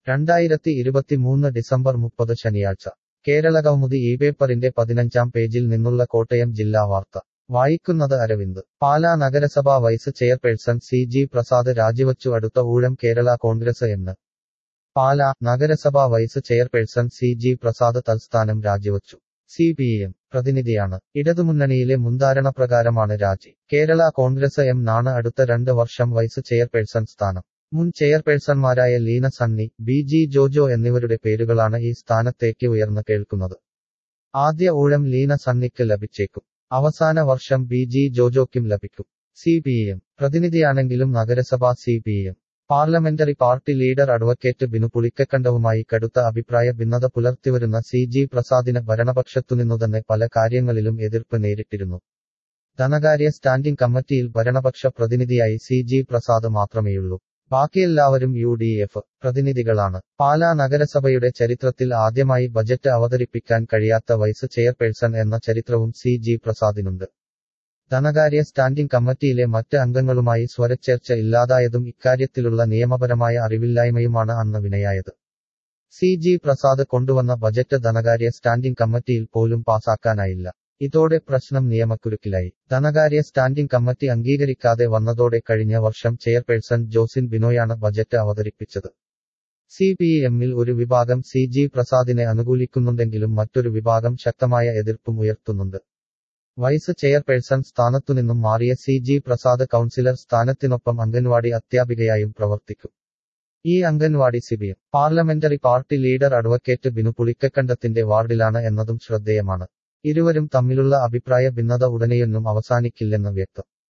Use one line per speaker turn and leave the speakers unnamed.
രണ്ടായിരത്തി ഇരുപത്തിമൂന്ന് ഡിസംബർ മുപ്പത് ശനിയാഴ്ച കേരളകൗമുദി ഈ പേപ്പറിന്റെ പതിനഞ്ചാം പേജിൽ നിന്നുള്ള കോട്ടയം ജില്ലാ വാർത്ത വായിക്കുന്നത് അരവിന്ദ് പാലാ നഗരസഭാ vice chairperson C G Prasad രാജിവച്ചു അടുത്ത ഊഴം കേരള കോൺഗ്രസ് എന്ന് പാലാ നഗരസഭാ vice chairperson C G Prasad തൽസ്ഥാനം രാജിവച്ചു സി പി എം പ്രതിനിധിയാണ് ഇടതുമുന്നണിയിലെ മുൻധാരണപ്രകാരമാണ് രാജി കേരള കോൺഗ്രസ് എം നാണ് അടുത്ത രണ്ട് വർഷം വൈസ് ചെയർപേഴ്സൺ സ്ഥാനം മുൻ ചെയർപേഴ്സൺമാരായ ലീന സണ്ണി ബി ജി ജോജോ എന്നിവരുടെ പേരുകളാണ് ഈ സ്ഥാനത്തേക്ക് ഉയർന്നു കേൾക്കുന്നത് ആദ്യ ഊഴം ലീന സണ്ണിക്ക് ലഭിച്ചേക്കും അവസാന വർഷം ബി ജി ജോജോയ്ക്കും ലഭിക്കും സി പി എം പ്രതിനിധിയാണെങ്കിലും നഗരസഭാ C P M parliamentary party leader advocate Binu പുളിക്കക്കണ്ടവുമായി കടുത്ത അഭിപ്രായ ഭിന്നത പുലർത്തിവരുന്ന സി ജി പ്രസാദിന് ഭരണപക്ഷത്തുനിന്നുതന്നെ പല കാര്യങ്ങളിലും എതിർപ്പ് നേരിട്ടിരുന്നു ധനകാര്യ സ്റ്റാൻഡിംഗ് കമ്മിറ്റിയിൽ ഭരണപക്ഷ പ്രതിനിധിയായി സി ജി പ്രസാദ് മാത്രമേയുള്ളൂ ബാക്കിയെല്ലാവരും യു ഡി എഫ് പ്രതിനിധികളാണ് പാലാ നഗരസഭയുടെ ചരിത്രത്തിൽ ആദ്യമായി ബജറ്റ് അവതരിപ്പിക്കാൻ കഴിയാത്ത വൈസ് ചെയർപേഴ്സൺ എന്ന ചരിത്രവും സി ജി പ്രസാദിനുണ്ട് ധനകാര്യ സ്റ്റാൻഡിംഗ് കമ്മിറ്റിയിലെ മറ്റ് അംഗങ്ങളുമായി സ്വരച്ചേർച്ച ഇല്ലാതായതും ഇക്കാര്യത്തിലുള്ള നിയമപരമായ അറിവില്ലായ്മയുമാണ് അന്ന് വിനയായത് സി ജി പ്രസാദ് കൊണ്ടുവന്ന ബജറ്റ് ധനകാര്യ സ്റ്റാൻഡിംഗ് കമ്മിറ്റിയിൽ പോലും പാസാക്കാനായില്ല ഇതോടെ പ്രശ്നം നിയമക്കുരുക്കിലായി ധനകാര്യ സ്റ്റാൻഡിംഗ് കമ്മിറ്റി അംഗീകരിക്കാതെ വന്നതോടെ കഴിഞ്ഞ വർഷം ചെയർപേഴ്സൺ ജോസിൻ ബിനോയാണ് ബജറ്റ് അവതരിപ്പിച്ചത് സി പി എമ്മിൽ ഒരു വിഭാഗം സി ജി പ്രസാദിനെ അനുകൂലിക്കുന്നുണ്ടെങ്കിലും മറ്റൊരു വിഭാഗം ശക്തമായ എതിർപ്പും ഉയർത്തുന്നുണ്ട് വൈസ് ചെയർപേഴ്സൺ സ്ഥാനത്തുനിന്നും മാറിയ സി ജി പ്രസാദ് കൗൺസിലർ സ്ഥാനത്തിനൊപ്പം അംഗൻവാടി അധ്യാപികയായും പ്രവർത്തിക്കും ഈ anganwadi CPM parliamentary party leader advocate Binu പുളിക്കക്കണ്ടത്തിന്റെ വാർഡിലാണ് എന്നതും ശ്രദ്ധേയമാണ് ഇരുവരും തമ്മിലുള്ള അഭിപ്രായ ഭിന്നത ഉടനെയൊന്നും അവസാനിക്കില്ലെന്ന് വ്യക്തം